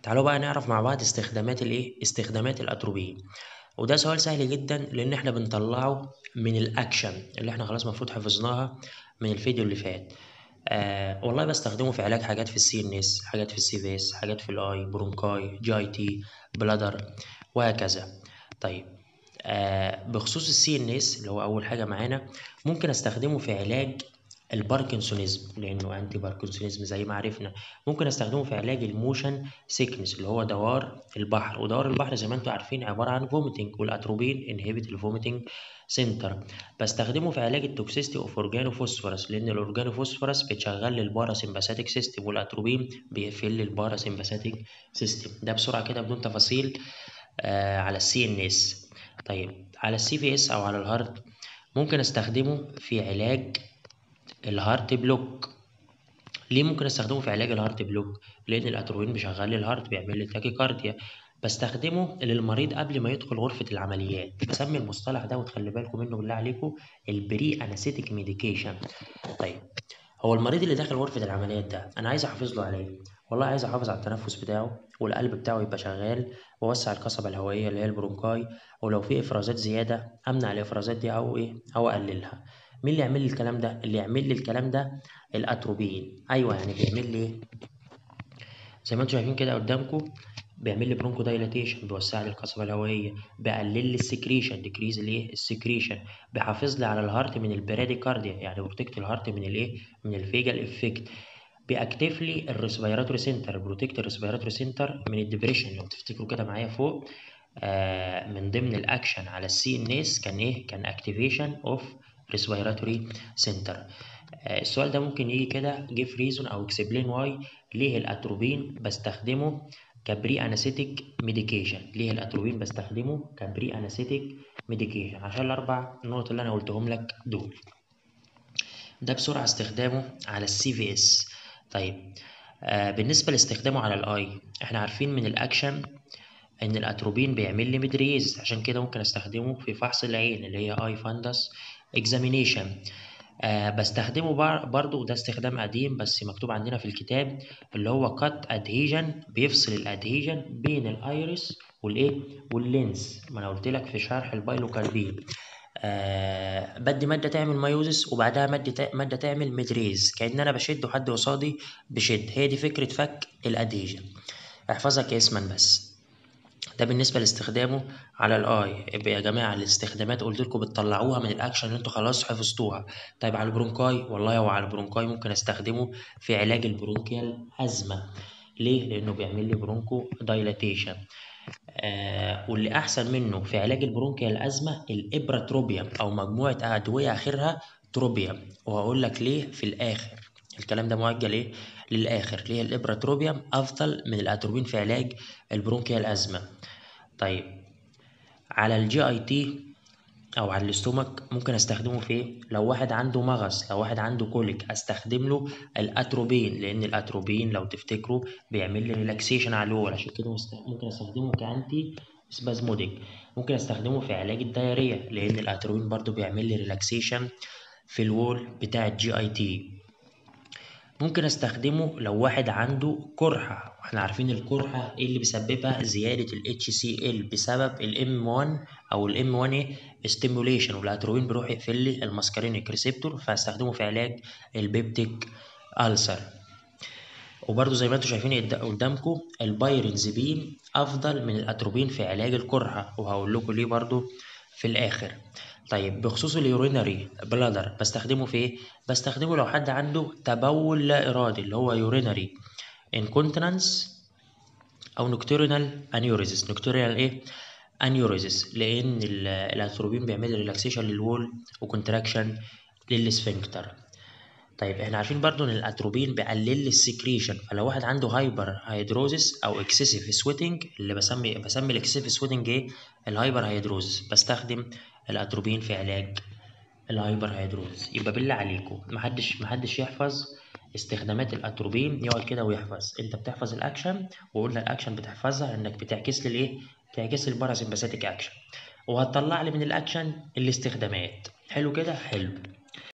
تعالوا بقى نعرف مع بعض استخدامات الايه استخدامات الاتروبين وده سؤال سهل جدا لان احنا بنطلعه من الاكشن اللي احنا خلاص المفروض حفظناها من الفيديو اللي فات آه والله بستخدمه في علاج حاجات في السي ان اس حاجات في السي في اس حاجات في الاي برونكاي جي اي تي بلادر وهكذا طيب آه بخصوص السي ان اس اللي هو اول حاجه معانا ممكن استخدمه في علاج الباركنسونيزم لانه انتي باركنسونيزم زي ما عرفنا ممكن استخدمه في علاج الموشن سيكنس اللي هو دوار البحر ودوار البحر زي ما انتم عارفين عباره عن فوميتنج والاتروبين انهبت الفوميتنج سنتر بستخدمه في علاج التوكسيستي اوف اورجانوفوسفورس لان الاورجانوفوسفورس بتشغل لي الباراسمباثيك سيستم والاتروبين بيقفل لي الباراسمباثيك سيستم ده بسرعه كده بدون تفاصيل آه على السي ان اس طيب على السي في اس او على الهارت ممكن استخدمه في علاج الهارت بلوك ليه ممكن استخدمه في علاج الهارت بلوك لان الاتروبين بيشغل لي الهارت بيعمل لي تاكيكارديا بستخدمه للمريض قبل ما يدخل غرفة العمليات بسمي المصطلح ده وتخلي بالكم منه بالله عليكم البري انستيك ميديكيشن طيب هو المريض اللي داخل غرفة العمليات ده انا عايز احافظ له عليه والله عايز احافظ على التنفس بتاعه والقلب بتاعه يبقى شغال واوسع القصبة الهوائية اللي هي البرونكاي ولو في افرازات زيادة امنع الافرازات دي او ايه او اقللها مين اللي يعمل لي الكلام ده اللي يعمل لي الكلام ده الاتروبين ايوه يعني بيعمل لي زي ما انتم شايفين كده قدامكم بيعمل لي برونكو دايلاتيشن بيوسع لي القصبه الهوائيه بيقلل لي السكريشن ديكريز الايه السكريشن بيحافظ لي على الهارت من البراديكارديا يعني بروتكت الهارت من الايه من الفيجال افكت بيأكتف لي الريسبيراتوري سنتر بروتكت الريسبيراتوري سنتر من الدبريشن لو تفتكروا كده معايا فوق آه من ضمن الاكشن على السي ان اس كان ايه كان اكتيفيشن اوف ريسبيراتوري سنتر السؤال ده ممكن يجي كده give reason او explain why ليه الاتروبين بستخدمه كبري انستيك ميديكيشن ليه الاتروبين بستخدمه كبري انستيك ميديكيشن عشان الاربع نقط اللي انا قلتهم لك دول ده بسرعه استخدامه على السي في اس طيب آه بالنسبه لاستخدامه على الاي احنا عارفين من الاكشن ان الاتروبين بيعمل لي مدريز عشان كده ممكن استخدمه في فحص العين اللي هي اي فاندس اكزامينيشن آه بستخدمه برضو ده استخدام قديم بس مكتوب عندنا في الكتاب اللي هو كات ادهيجن بيفصل الادهيجن بين الايرس والايه واللينس ما انا قلت لك في شرح البايلوكاربين آه بدي ماده تعمل مايوزس وبعدها ماده ماده تعمل مدريز كان انا بشد وحد قصادي بشد هي دي فكره فك الادهيجن احفظها كاسما بس ده بالنسبة لاستخدامه على الاي يبقى يا جماعة الاستخدامات قلت لكم بتطلعوها من الاكشن اللي انتوا خلاص حفظتوها طيب على البرونكاي والله هو على البرونكاي ممكن استخدمه في علاج البرونكيال ازمة ليه؟ لانه بيعمل لي برونكو دايلاتيشن آه واللي احسن منه في علاج البرونكيال ازمة الابراتروبيوم او مجموعة ادوية اخرها تروبيوم وهقول لك ليه في الاخر الكلام ده موجه ليه للاخر ليه الابراتروبيوم افضل من الاتروبين في علاج البرونكيال ازمه طيب على الجي اي تي او على الاستومك ممكن استخدمه في ايه لو واحد عنده مغص لو واحد عنده كوليك استخدم له الاتروبين لان الاتروبين لو تفتكروا بيعمل لي ريلاكسيشن على الوول عشان كده ممكن استخدمه كانتي سبازموديك ممكن استخدمه في علاج الدايريه لان الاتروبين برضو بيعمل لي ريلاكسيشن في الوول بتاع الجي اي تي ممكن استخدمه لو واحد عنده قرحة واحنا عارفين القرحة ايه اللي بيسببها زيادة ال HCl بسبب ال M1 او ال M1 ايه stimulation والاتروبين بيروح يقفل لي الماسكارينيك ريسبتور فاستخدمه في علاج البيبتيك ألسر وبرضه زي ما انتم شايفين قدامكم البايرنزبين افضل من الاتروبين في علاج القرحة وهقول لكم ليه برضه في الاخر طيب بخصوص اليورينري بلادر بستخدمه في ايه بستخدمه لو حد عنده تبول لا ارادي اللي هو يورينري انكونتيننس او نوكتورينال انيوريزس نوكتورينال ايه انيوريزس لان الاتروبين بيعمل ريلاكسيشن للوول وكونتراكشن للسفنكتر طيب احنا عارفين برضو ان الاتروبين بيقلل السكريشن فلو واحد عنده هايبر هيدروزس او اكسسيف سويتنج اللي بسمي بسمي الاكسسيف سويتنج ايه الهايبر هيدروزس بستخدم الاتروبين في علاج الهايبر هيدروزس يبقى بالله عليكم محدش محدش يحفظ استخدامات الاتروبين يقعد كده ويحفظ انت بتحفظ الاكشن وقلنا الاكشن بتحفظها انك بتعكس لي الايه بتعكس لي الباراسمباثيك اكشن وهتطلع لي من الاكشن الاستخدامات حلو كده حلو